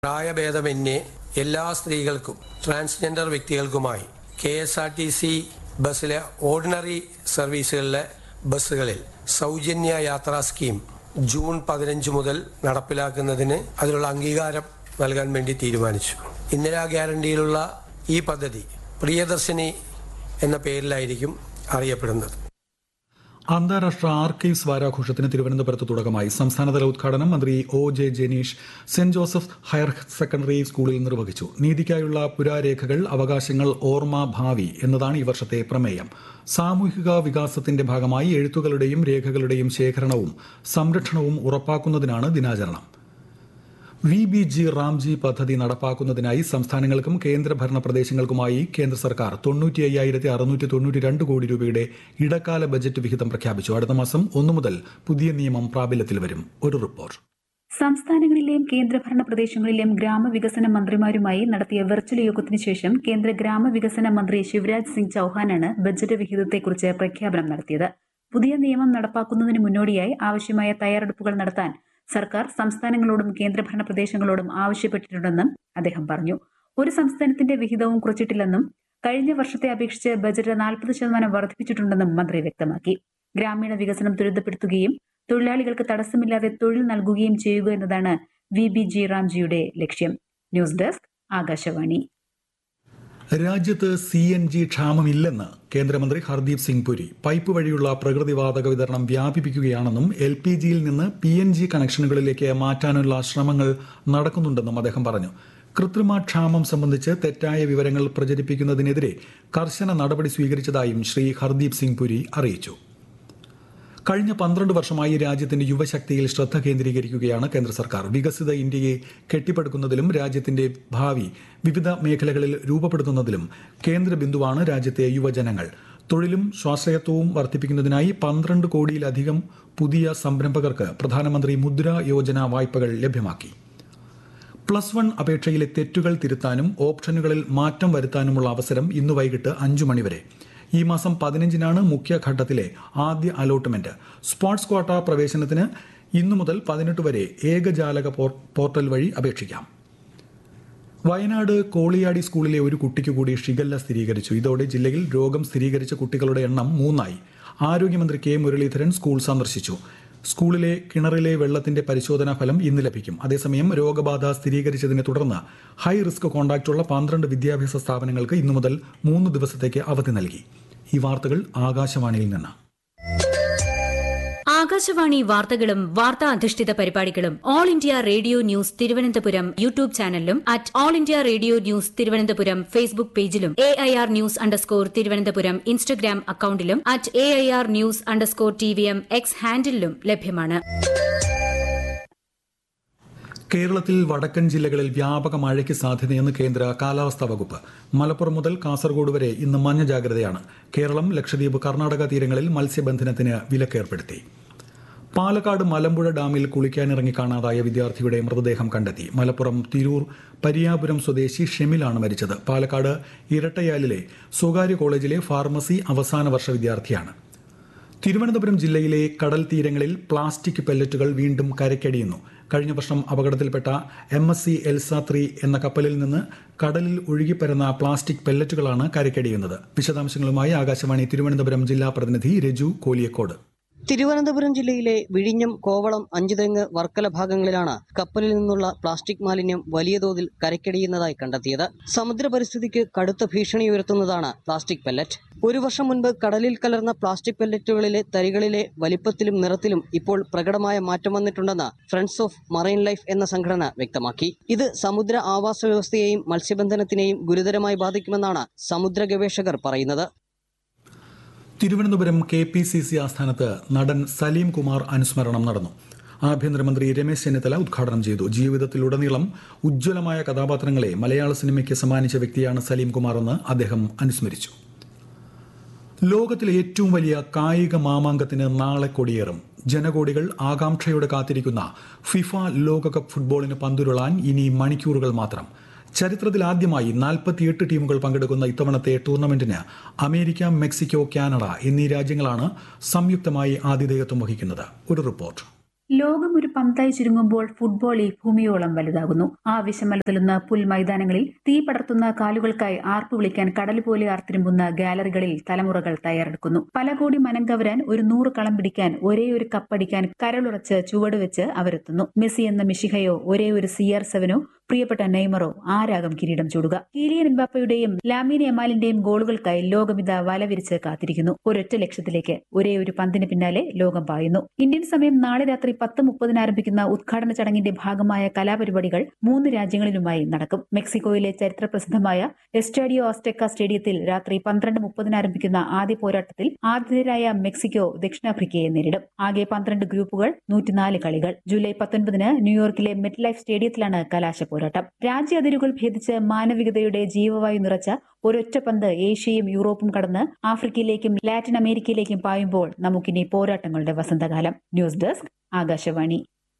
പ്രായഭേദമന്യേ എല്ലാ സ്ത്രീകൾക്കും ട്രാൻസ്ജെൻഡർ വ്യക്തികൾക്കുമായി K S R T C ബസ്സിലെ ഓർഡിനറി സർവീസുകളിലെ ബസ്സുകളിൽ സൗജന്യ യാത്രാ സ്കീം ജൂൺ പതിനഞ്ച് മുതൽ നടപ്പിലാക്കുന്നതിന് അതിനുള്ള അംഗീകാരം നൽകാൻ വേണ്ടി തീരുമാനിച്ചു ഇന്ദിരാ ഗ്യാരണ്ടിയിലുള്ള ഈ പദ്ധതി പ്രിയദർശിനി എന്ന പേരിലായിരിക്കും അറിയപ്പെടുന്നത് അന്താരാഷ്ട്ര ആർക്കൈവ്സ് വാരാഘോഷത്തിന് തിരുവനന്തപുരത്ത് തുടക്കമായി സംസ്ഥാനതല ഉദ്ഘാടനം മന്ത്രി O J Janeesh saint Joseph higher secondary സ്കൂളിൽ നിർവഹിച്ചു നീതിക്കായുള്ള പുരാരേഖകൾ അവകാശങ്ങൾ ഓർമ്മ ഭാവി എന്നതാണ് ഈ വർഷത്തെ പ്രമേയം സാമൂഹിക വികാസത്തിന്റെ ഭാഗമായി എഴുത്തുകളുടെയും രേഖകളുടെയും ശേഖരണവും സംരക്ഷണവും ഉറപ്പാക്കുന്നതിനാണ് ദിനാചരണം വി ബി ജി റാംജി പദ്ധതി നടപ്പാക്കുന്നതിനായി സംസ്ഥാനങ്ങൾക്കും കേന്ദ്രഭരണ പ്രദേശങ്ങൾക്കുമായി കേന്ദ്ര സർക്കാർ തൊണ്ണൂറ്റി അയ്യായിരത്തി അറുന്നൂറ്റി തൊണ്ണൂറ്റി രണ്ട് കോടി രൂപയുടെ ഇടക്കാല ബജറ്റ് വിഹിതം പ്രഖ്യാപിച്ചു അടുത്ത മാസം ഒന്നു മുതൽ പുതിയ നിയമം പ്രാബല്യത്തിൽ വരും ഒരു റിപ്പോർട്ട് സംസ്ഥാനങ്ങളിലെയും കേന്ദ്രഭരണ പ്രദേശങ്ങളിലെയും ഗ്രാമവികസന മന്ത്രിമാരുമായി നടത്തിയ വെർച്വൽ യോഗത്തിന് ശേഷം കേന്ദ്ര ഗ്രാമവികസന മന്ത്രി ശിവരാജ് സിംഗ് ചൌഹാനാണ് ബജറ്റ് വിഹിതത്തെക്കുറിച്ച് പ്രഖ്യാപനം നടത്തിയത് പുതിയ നിയമം നടപ്പാക്കുന്നതിന് മുന്നോടിയായി ആവശ്യമായ തയ്യാറെടുപ്പുകൾ നടത്താൻ സർക്കാർ സംസ്ഥാനങ്ങളോടും കേന്ദ്രഭരണ പ്രദേശങ്ങളോടും ആവശ്യപ്പെട്ടിട്ടുണ്ടെന്നും അദ്ദേഹം പറഞ്ഞു ഒരു സംസ്ഥാനത്തിന്റെ വിഹിതവും കുറച്ചിട്ടില്ലെന്നും കഴിഞ്ഞ വർഷത്തെ അപേക്ഷിച്ച് ബജറ്റ് നാൽപ്പത് ശതമാനം വർദ്ധിപ്പിച്ചിട്ടുണ്ടെന്നും മന്ത്രി വ്യക്തമാക്കി ഗ്രാമീണ വികസനം ത്വരിതപ്പെടുത്തുകയും തൊഴിലാളികൾക്ക് തടസ്സമില്ലാതെ തൊഴിൽ നൽകുകയും ചെയ്യുക എന്നതാണ് വി ബി ജി റാംജിയുടെ ലക്ഷ്യം ന്യൂസ് ഡെസ്ക് ആകാശവാണി രാജ്യത്ത് സി എൻ ജി ക്ഷാമമില്ലെന്ന് കേന്ദ്രമന്ത്രി ഹർദീപ് സിംഗ് പുരി പൈപ്പ് വഴിയുള്ള പ്രകൃതിവാതക വിതരണം വ്യാപിപ്പിക്കുകയാണെന്നും എൽ പി ജിയിൽ നിന്ന് പി എൻ ജി കണക്ഷനുകളിലേക്ക് മാറ്റാനുള്ള ശ്രമങ്ങൾ നടക്കുന്നുണ്ടെന്നും അദ്ദേഹം പറഞ്ഞു കൃത്രിമ ക്ഷാമം സംബന്ധിച്ച് തെറ്റായ വിവരങ്ങൾ പ്രചരിപ്പിക്കുന്നതിനെതിരെ കർശന നടപടി സ്വീകരിച്ചതായും ശ്രീ ഹർദീപ് സിംഗ് പുരി അറിയിച്ചു കഴിഞ്ഞ പന്ത്രണ്ട് വർഷമായി രാജ്യത്തിന്റെ യുവശക്തിയിൽ ശ്രദ്ധ കേന്ദ്രീകരിക്കുകയാണ് കേന്ദ്ര സർക്കാർ വികസിത ഇന്ത്യയെ കെട്ടിപ്പടുക്കുന്നതിലും രാജ്യത്തിന്റെ ഭാവി വിവിധ മേഖലകളിൽ രൂപപ്പെടുത്തുന്നതിലും കേന്ദ്ര ബിന്ദുവാണ് രാജ്യത്തെ യുവജനങ്ങൾ തൊഴിലും സ്വാശ്രയത്വവും വർദ്ധിപ്പിക്കുന്നതിനായി പന്ത്രണ്ട് കോടിയിലധികം പുതിയ സംരംഭകർക്ക് പ്രധാനമന്ത്രി മുദ്ര യോജന വായ്പകൾ ലഭ്യമാക്കി പ്ലസ് വൺ അപേക്ഷയിലെ തെറ്റുകൾ തിരുത്താനും ഓപ്ഷനുകളിൽ മാറ്റം വരുത്താനുമുള്ള അവസരം ഇന്ന് വൈകിട്ട് അഞ്ചു മണിവരെ ഈ മാസം പതിനഞ്ചിനാണ് മുഖ്യഘട്ടത്തിലെ ആദ്യ അലോട്ട്മെന്റ് സ്പോർട്സ് ക്വാട്ട പ്രവേശനത്തിന് ഇന്നു മുതൽ പതിനെട്ട് വരെ ഏകജാലക പോർ- പോർട്ടൽ വഴി അപേക്ഷിക്കാം വയനാട് കോളിയാടി സ്കൂളിലെ ഒരു കുട്ടിക്ക് കൂടി ഷിഗല്ല സ്ഥിരീകരിച്ചു ഇതോടെ ജില്ലയിൽ രോഗം സ്ഥിരീകരിച്ച കുട്ടികളുടെ എണ്ണം മൂന്നായി ആരോഗ്യമന്ത്രി കെ മുരളീധരൻ സ്കൂൾ സന്ദർശിച്ചു സ്കൂളിലെ കിണറിലെ വെള്ളത്തിന്റെ പരിശോധനാ ഫലം ഇന്ന് ലഭിക്കും അതേസമയം രോഗബാധ സ്ഥിരീകരിച്ചതിനെ തുടർന്ന് ഹൈ റിസ്ക് കോണ്ടാക്റ്റുള്ള പന്ത്രണ്ട് വിദ്യാഭ്യാസ സ്ഥാപനങ്ങൾക്ക് ഇന്നു മുതൽ മൂന്ന് ദിവസത്തേക്ക് അവധി നൽകി ഈ വാർത്തകൾ ആകാശവാണിയിൽ നിന്ന് ആകാശവാണി വാർത്തകളും വാർത്താ അധിഷ്ഠിത പരിപാടികളും all India radio news Thiruvananthapuram YouTube ചാനലിലും at all India radio news Thiruvananthapuram Facebook പേജിലും A I R news underscore Thiruvananthapuram Instagram അക്കൌണ്ടിലും at A I R news underscore T V M X ഹാൻഡിലും ലഭ്യമാണ് കേരളത്തിൽ വടക്കൻ ജില്ലകളിൽ വ്യാപക മഴയ്ക്ക് സാധ്യതയെന്ന് കേന്ദ്ര കാലാവസ്ഥാ വകുപ്പ് മലപ്പുറം മുതൽ കാസർഗോഡ് വരെ ഇന്ന് മഞ്ഞ ജാഗ്രതയാണ് കേരളം ലക്ഷദ്വീപ് കർണാടക തീരങ്ങളിൽ മത്സ്യബന്ധനത്തിന് വിലക്കേർപ്പെടുത്തി പാലക്കാട് മലമ്പുഴ ഡാമിൽ കുളിക്കാനിറങ്ങി കാണാതായ വിദ്യാർത്ഥിയുടെ മൃതദേഹം കണ്ടെത്തി മലപ്പുറം തിരൂർ പരിയാപുരം സ്വദേശി ഷെമിലാണ് മരിച്ചത് പാലക്കാട് ഇരട്ടയാലിലെ സ്വകാര്യ കോളേജിലെ ഫാർമസി അവസാന വർഷ വിദ്യാർത്ഥിയാണ് തിരുവനന്തപുരം ജില്ലയിലെ കടൽ തീരങ്ങളിൽ പ്ലാസ്റ്റിക് പെല്ലറ്റുകൾ വീണ്ടും കരയ്ക്കടിയുന്നു കഴിഞ്ഞ വർഷം അപകടത്തിൽപ്പെട്ട M S C Elsa three എന്ന കപ്പലിൽ നിന്ന് കടലിൽ ഒഴുകിപ്പരുന്ന പ്ലാസ്റ്റിക് പെല്ലറ്റുകളാണ് കരയ്ക്കടിയുന്നത് വിശദാംശങ്ങളുമായി ആകാശവാണി തിരുവനന്തപുരം ജില്ലാ പ്രതിനിധി രജു കോലിയക്കോട് തിരുവനന്തപുരം ജില്ലയിലെ വിഴിഞ്ഞം കോവളം അഞ്ചുതെങ്ങ് വർക്കല ഭാഗങ്ങളിലാണ് കപ്പലിൽ നിന്നുള്ള പ്ലാസ്റ്റിക് മാലിന്യം വലിയ തോതിൽ കരയ്ക്കടിയുന്നതായി കണ്ടെത്തിയത് സമുദ്ര പരിസ്ഥിതിക്ക് കടുത്ത ഭീഷണി ഉയർത്തുന്നതാണ് പ്ലാസ്റ്റിക് പെല്ലറ്റ് ഒരു വർഷം മുൻപ് കടലിൽ കലർന്ന പ്ലാസ്റ്റിക് പെല്ലറ്റുകളിലെ തരികളിലെ വലിപ്പത്തിലും നിറത്തിലും ഇപ്പോൾ പ്രകടമായ മാറ്റം വന്നിട്ടുണ്ടെന്ന് ഫ്രണ്ട്സ് ഓഫ് മറൈൻ ലൈഫ് എന്ന സംഘടന വ്യക്തമാക്കി ഇത് സമുദ്ര ആവാസ വ്യവസ്ഥയെയും മത്സ്യബന്ധനത്തിനെയും ഗുരുതരമായി ബാധിക്കുമെന്നാണ് സമുദ്ര ഗവേഷകർ പറയുന്നത് Thiruvananthapuram K P C C ആസ്ഥാനത്ത് നടൻ സലീം കുമാർ അനുസ്മരണം നടന്നു ആഭ്യന്തരമന്ത്രി രമേശ് ചെന്നിത്തല ഉദ്ഘാടനം ചെയ്തു ജീവിതത്തിലുടനീളം ഉജ്ജ്വലമായ കഥാപാത്രങ്ങളെ മലയാള സിനിമയ്ക്ക് സമ്മാനിച്ച വ്യക്തിയാണ് സലീം കുമാർ എന്ന് അദ്ദേഹം അനുസ്മരിച്ചു ലോകത്തിലെ ഏറ്റവും വലിയ കായിക മാമാങ്കത്തിന് നാളെ കൊടിയേറും ജനകോടികൾ ആകാംക്ഷയോടെ കാത്തിരിക്കുന്ന ഫിഫ ലോകകപ്പ് ഫുട്ബോളിന് പന്തുരുളാൻ ഇനി മണിക്കൂറുകൾ മാത്രം ചരിത്രത്തിൽ ആദ്യമായി നാൽപ്പത്തിയെട്ട് ടീമുകൾ പങ്കെടുക്കുന്ന ഇത്തവണത്തെ ടൂർണമെന്റിന് അമേരിക്ക മെക്സിക്കോ കാനഡ എന്നീ രാജ്യങ്ങളാണ് സംയുക്തമായി ആതിഥേയത്വം വഹിക്കുന്നത് ഒരു റിപ്പോർട്ട് ലോകം ഒരു പന്തായി ചുരുങ്ങുമ്പോൾ ഫുട്ബോൾ ഈ ഭൂമിയോളം വലുതാകുന്നു ആ വിഷമലത്തിൽ നിന്ന് പുൽമൈതാനങ്ങളിൽ തീ പടർത്തുന്ന കാലുകൾക്കായി ആർപ്പു വിളിക്കാൻ കടൽ പോലെ ആർത്തിരുമ്പുന്ന ഗാലറികളിൽ തലമുറകൾ തയ്യാറെടുക്കുന്നു പല കോടി മനം കവരാൻ ഒരു നൂറ് കളം പിടിക്കാൻ ഒരേ ഒരു കപ്പടിക്കാൻ കരളുറച്ച് ചുവടുവെച്ച് അവരെത്തുന്നു മെസ്സി എന്ന മിഷിഹയോ ഒരേ ഒരു സി ആർ സെവനോ പ്രിയപ്പെട്ട നെയ്മറോ ആരാകും കിരീടം ചൂടുക കീലിയൻ എംബാപ്പയുടെയും ലാമിൻ എമാലിന്റെയും ഗോളുകൾക്കായി ലോകമിത വലവിരിച്ച് കാത്തിരിക്കുന്നു ഒരൊറ്റ ലക്ഷ്യത്തിലേക്ക് ഒരേ ഒരു പന്തിന് പിന്നാലെ ലോകം പായുന്നു ഇന്ത്യൻ സമയം നാളെ രാത്രി പത്ത് മുപ്പതിന് ആരംഭിക്കുന്ന ഉദ്ഘാടന ചടങ്ങിന്റെ ഭാഗമായ കലാപരിപാടികൾ മൂന്ന് രാജ്യങ്ങളിലുമായി നടക്കും മെക്സിക്കോയിലെ ചരിത്ര പ്രസിദ്ധമായ എസ്റ്റാഡിയോ ഓസ്റ്റെക്ക സ്റ്റേഡിയത്തിൽ രാത്രി പന്ത്രണ്ട് മുപ്പതിന് ആരംഭിക്കുന്ന ആദ്യ പോരാട്ടത്തിൽ ആതിഥേയരായ മെക്സിക്കോ ദക്ഷിണാഫ്രിക്കയെ നേരിടും ആകെ പന്ത്രണ്ട് ഗ്രൂപ്പുകൾ നൂറ്റിനാല് കളികൾ ജൂലൈ പത്തൊൻപതിന് ന്യൂയോർക്കിലെ മെറ്റ് ലൈഫ് സ്റ്റേഡിയത്തിലാണ് കലാശ പോരാട്ടം രാജ്യ അതിരുകൾ ഭേദിച്ച് മാനവികതയുടെ ജീവവായു നിറച്ച ഒരൊറ്റ പന്ത് ഏഷ്യയും യൂറോപ്പും കടന്ന് ആഫ്രിക്കയിലേക്കും ലാറ്റിൻ അമേരിക്കയിലേക്കും പായുമ്പോൾ നമുക്കിനി പോരാട്ടങ്ങളുടെ വസന്തകാലം ന്യൂസ് ഡെസ്ക് ആകാശവാണി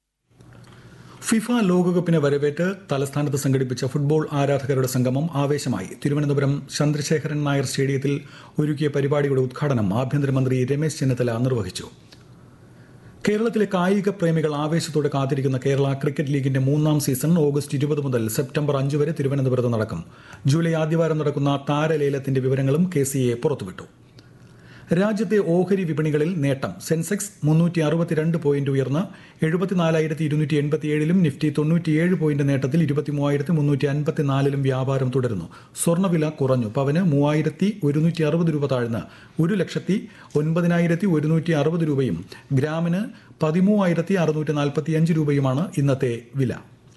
ഫിഫ ലോകകപ്പിന് വരവേറ്റ് തലസ്ഥാനത്ത് സംഘടിപ്പിച്ച ഫുട്ബോൾ ആരാധകരുടെ സംഗമം ആവേശമായി തിരുവനന്തപുരം ചന്ദ്രശേഖരൻ നായർ സ്റ്റേഡിയത്തിൽ ഒരുക്കിയ പരിപാടിയുടെ ഉദ്ഘാടനം ആഭ്യന്തരമന്ത്രി രമേശ് ചെന്നിത്തല നിർവഹിച്ചു കേരളത്തിലെ കായിക പ്രേമികൾ ആവേശത്തോടെ കാത്തിരിക്കുന്ന കേരള ക്രിക്കറ്റ് ലീഗിന്റെ മൂന്നാം സീസൺ ഓഗസ്റ്റ് ഇരുപത് മുതൽ സെപ്റ്റംബർ അഞ്ച് വരെ തിരുവനന്തപുരത്ത് നടക്കും ജൂലൈ ആദ്യവാരം നടക്കുന്ന താരലേലത്തിന്റെ വിവരങ്ങളും കെ സി എ പുറത്തുവിട്ടു രാജ്യത്തെ ഓഹരി വിപണികളിൽ നേട്ടം സെൻസെക്സ് മുന്നൂറ്റി അറുപത്തിരണ്ട് പോയിന്റ് ഉയർന്ന് എഴുപത്തിനാലായിരത്തി ഇരുന്നൂറ്റി എൺപത്തിയേഴിലും നിഫ്റ്റി തൊണ്ണൂറ്റിയേഴ് പോയിന്റ് നേട്ടത്തിൽ ഇരുപത്തിമൂവായിരത്തി മുന്നൂറ്റി അൻപത്തിനാലിലും വ്യാപാരം തുടരുന്നു സ്വർണ്ണവില കുറഞ്ഞു പവന് മൂവായിരത്തി ഒരുന്നൂറ്റി അറുപത് രൂപ താഴ്ന്ന് ഒരു ലക്ഷത്തി ഒൻപതിനായിരത്തി ഒരുന്നൂറ്റി അറുപത് രൂപയും ഗ്രാമിന് പതിമൂവായിരത്തി അറുന്നൂറ്റി നാൽപ്പത്തിയഞ്ച് രൂപയുമാണ് ഇന്നത്തെ വില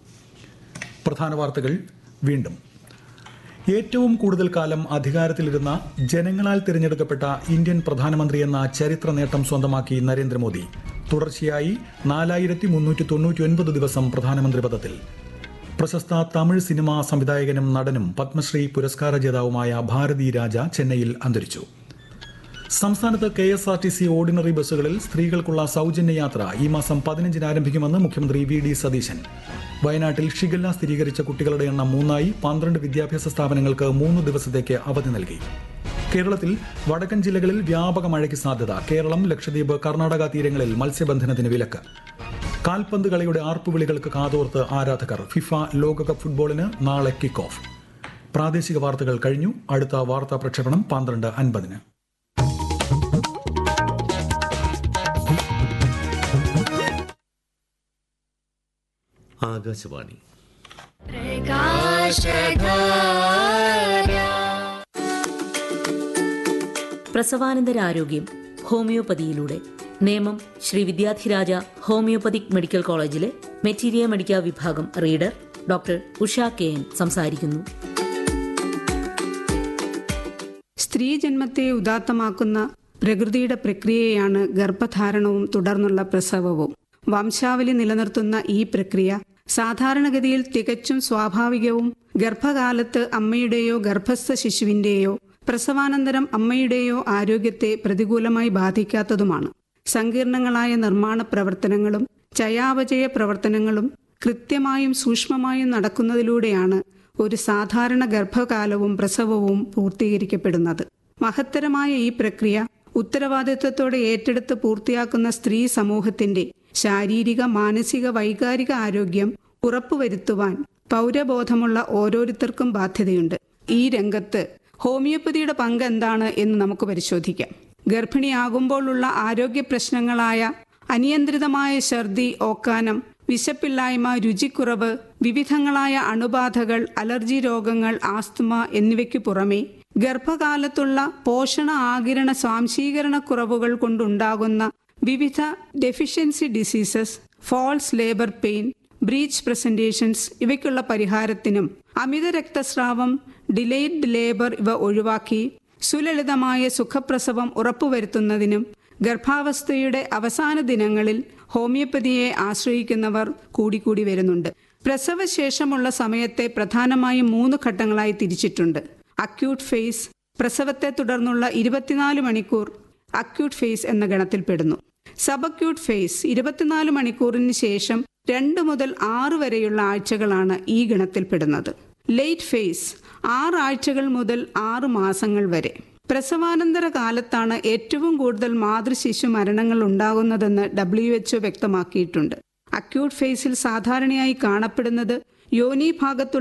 പ്രധാന വാർത്തകൾ വീണ്ടും ഏറ്റവും കൂടുതൽ കാലം അധികാരത്തിലിരുന്ന ജനങ്ങളാൽ തിരഞ്ഞെടുക്കപ്പെട്ട ഇന്ത്യൻ പ്രധാനമന്ത്രി എന്ന ചരിത്ര നേട്ടം സ്വന്തമാക്കി നരേന്ദ്രമോദി തുടർച്ചയായി നാലായിരത്തി മുന്നൂറ്റി തൊണ്ണൂറ്റി ഒൻപത് ദിവസം പ്രധാനമന്ത്രി പദത്തിൽ പ്രശസ്ത തമിഴ് സിനിമാ സംവിധായകനും നടനും പത്മശ്രീ പുരസ്കാര ജേതാവുമായ ഭാരതി രാജ ചെന്നൈയിൽ അന്തരിച്ചു സംസ്ഥാനത്ത് K S R T C ordinary ബസ്സുകളിൽ സ്ത്രീകൾക്കുള്ള സൗജന്യ യാത്ര ഈ മാസം പതിനഞ്ചിന് ആരംഭിക്കുമെന്ന് മുഖ്യമന്ത്രി വി ഡി സതീശൻ വയനാട്ടിൽ ഷിഗല്ല സ്ഥിരീകരിച്ച കുട്ടികളുടെ എണ്ണം മൂന്നായി പന്ത്രണ്ട് വിദ്യാഭ്യാസ സ്ഥാപനങ്ങൾക്ക് മൂന്ന് ദിവസത്തേക്ക് അവധി നൽകി കേരളത്തിൽ വടക്കൻ ജില്ലകളിൽ വ്യാപക മഴയ്ക്ക് സാധ്യത കേരളം ലക്ഷദ്വീപ് കർണാടക തീരങ്ങളിൽ മത്സ്യബന്ധനത്തിന് വിലക്ക് കാൽപന്ത് കളിയുടെ ആർപ്പുവിളികൾക്ക് കാതോർത്ത് ആരാധകർ ഫിഫ ലോകകപ്പ് ഫുട്ബോളിന് നാളെ കിക്ക് ഓഫ് പ്രാദേശിക വാർത്തകൾ കഴിഞ്ഞു അടുത്ത വാർത്താ പ്രക്ഷേപണം പന്ത്രണ്ട് അൻപതിന് ആകാശവാണി പ്രസവാനന്തര ആരോഗ്യം ഹോമിയോപ്പതിയിലൂടെ നേമം ശ്രീ വിദ്യാധിരാജ ഹോമിയോപ്പതിക് മെഡിക്കൽ കോളേജിലെ മെറ്റീരിയ മെഡിക്ക വിഭാഗം reader doctor Usha K N സംസാരിക്കുന്നു സ്ത്രീ ജന്മത്തെ ഉദാത്തമാക്കുന്ന പ്രകൃതിയുടെ പ്രക്രിയയാണ് ഗർഭധാരണവും തുടർന്നുള്ള പ്രസവവും വംശാവലി നിലനിർത്തുന്ന ഈ പ്രക്രിയ സാധാരണഗതിയിൽ തികച്ചും സ്വാഭാവികവും ഗർഭകാലത്ത് അമ്മയുടെയോ ഗർഭസ്ഥ ശിശുവിന്റെയോ പ്രസവാനന്തരം അമ്മയുടെയോ ആരോഗ്യത്തെ പ്രതികൂലമായി ബാധിക്കാത്തതുമാണ് സങ്കീർണങ്ങളായ നിർമ്മാണ പ്രവർത്തനങ്ങളും ചയാവചയ പ്രവർത്തനങ്ങളും കൃത്യമായും സൂക്ഷ്മമായും നടക്കുന്നതിലൂടെയാണ് ഒരു സാധാരണ ഗർഭകാലവും പ്രസവവും പൂർത്തീകരിക്കപ്പെടുന്നത് മഹത്തരമായ ഈ പ്രക്രിയ ഉത്തരവാദിത്വത്തോടെ ഏറ്റെടുത്ത് പൂർത്തിയാക്കുന്ന സ്ത്രീ സമൂഹത്തിന്റെ ശാരീരിക മാനസിക വൈകാരിക ആരോഗ്യം ഉറപ്പുവരുത്തുവാൻ പൗരബോധമുള്ള ഓരോരുത്തർക്കും ബാധ്യതയുണ്ട് ഈ രംഗത്ത് ഹോമിയോപ്പതിയുടെ പങ്ക് എന്താണ് എന്ന് നമുക്ക് പരിശോധിക്കാം ഗർഭിണിയാകുമ്പോഴുള്ള ആരോഗ്യ പ്രശ്നങ്ങളായ അനിയന്ത്രിതമായ ഛർദി ഓക്കാനം വിശപ്പില്ലായ്മ രുചിക്കുറവ് വിവിധങ്ങളായ അണുബാധകൾ അലർജി രോഗങ്ങൾ ആസ്തുമ എന്നിവയ്ക്കു പുറമെ ഗർഭകാലത്തുള്ള പോഷണ ആകിരണ സ്വാംശീകരണ കുറവുകൾ കൊണ്ടുണ്ടാകുന്ന വിവിധ deficiency diseases false labour pain breech presentations ഇവയ്ക്കുള്ള പരിഹാരത്തിനും അമിത രക്തസ്രാവം ഡിലേഡ് ലേബർ ഇവ ഒഴിവാക്കി സുലളിതമായ സുഖപ്രസവം ഉറപ്പുവരുത്തുന്നതിനും ഗർഭാവസ്ഥയുടെ അവസാന ദിനങ്ങളിൽ ഹോമിയോപ്പതിയെ ആശ്രയിക്കുന്നവർ കൂടിക്കൂടി വരുന്നുണ്ട് പ്രസവശേഷമുള്ള സമയത്തെ പ്രധാനമായും മൂന്ന് ഘട്ടങ്ങളായി തിരിച്ചിട്ടുണ്ട് അക്യൂട്ട് ഫേസ് പ്രസവത്തെ തുടർന്നുള്ള ഇരുപത്തിനാല് മണിക്കൂർ അക്യൂട്ട് ഫേസ് എന്ന ഗണത്തിൽപ്പെടുന്നു സബ് അക്യൂട്ട് ഫേസ് ഇരുപത്തിനാല് മണിക്കൂറിന് ശേഷം രണ്ട് മുതൽ ആറ് വരെയുള്ള ആഴ്ചകളാണ് ഈ ഗണത്തിൽപ്പെടുന്നത് ലേറ്റ് ഫേസ് ആറ് ആഴ്ചകൾ മുതൽ ആറ് മാസങ്ങൾ വരെ പ്രസവാനന്തര കാലത്താണ് ഏറ്റവും കൂടുതൽ മാതൃശിശു മരണങ്ങൾ ഉണ്ടാകുന്നതെന്ന് ഡബ്ല്യു എച്ച്ഒ വ്യക്തമാക്കിയിട്ടുണ്ട് അക്യൂട്ട് ഫേസിൽ സാധാരണയായി കാണപ്പെടുന്നത് യോനി ഭാഗത്തുള്ള